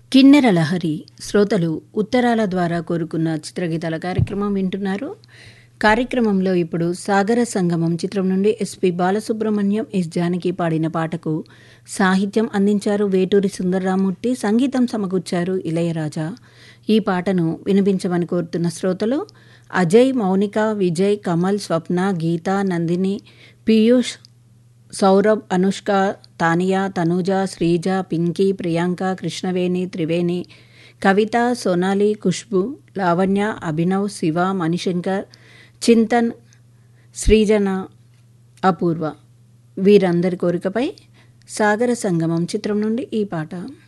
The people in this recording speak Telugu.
కిన్నెర లహరి శ్రోతలు ఉత్తరాల ద్వారా కోరుకున్న చిత్రగీతాల కార్యక్రమం వింటున్నారు కార్యక్రమంలో ఇప్పుడు సాగర సంగమం చిత్రం నుండి ఎస్పి బాలసుబ్రహ్మణ్యం ఎస్ జానకి పాడిన పాటకు సాహిత్యం అందించారు వేటూరి సుందరరామూర్తి సంగీతం సమకూర్చారు ఇళయరాజా ఈ పాటను వినిపించమని కోరుతున్న శ్రోతలు అజయ్ మౌనిక విజయ్ కమల్ స్వప్న గీత నందిని పీయూష్ సౌరభ్ అనుష్క తానియా తనూజ శ్రీజ పింకీ ప్రియాంక కృష్ణవేణి త్రివేణి కవిత సోనాలి ఖుష్బు లావణ్య అభినవ్ శివ మణిశంకర్ చింతన్ శ్రీజన అపూర్వ వీరందరి కోరికపై సాగర సంగమం చిత్రం నుండి ఈ పాట